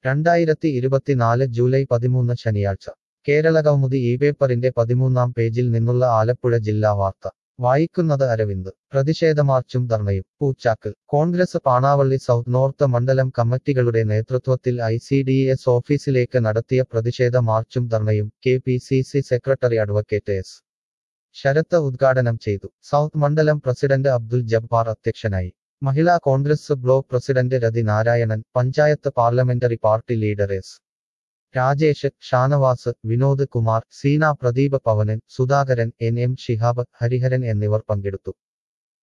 രണ്ടായിരത്തി ഇരുപത്തിനാല് ജൂലൈ പതിമൂന്ന് ശനിയാഴ്ച കേരള കൗമുദി ഈ പേപ്പറിന്റെ പതിമൂന്നാം പേജിൽ നിന്നുള്ള ആലപ്പുഴ ജില്ലാ വാർത്ത വായിക്കുന്നത് അരവിന്ദ് പ്രതിഷേധ മാർച്ചും ധർണയും പൂച്ചാക്കൽ കോൺഗ്രസ് പാണാവള്ളി സൗത്ത് നോർത്ത് മണ്ഡലം കമ്മിറ്റികളുടെ നേതൃത്വത്തിൽ ഐ സി ഡി എസ് ഓഫീസിലേക്ക് നടത്തിയ പ്രതിഷേധ മാർച്ചും ധർണയും K P C C secretary advocate S Sarath ഉദ്ഘാടനം ചെയ്തു സൗത്ത് മണ്ഡലം പ്രസിഡന്റ് അബ്ദുൽ ജബ്ബാർ അധ്യക്ഷനായി Mahila Congress block president Rathi Narayanan panchayat parliamentary party leader S Rajesh Shanavas Vinod Kumar Seena Pradeep Pavanan Sudhakaran N M Shihab Hariharan എന്നിവർ പങ്കെടുത്തു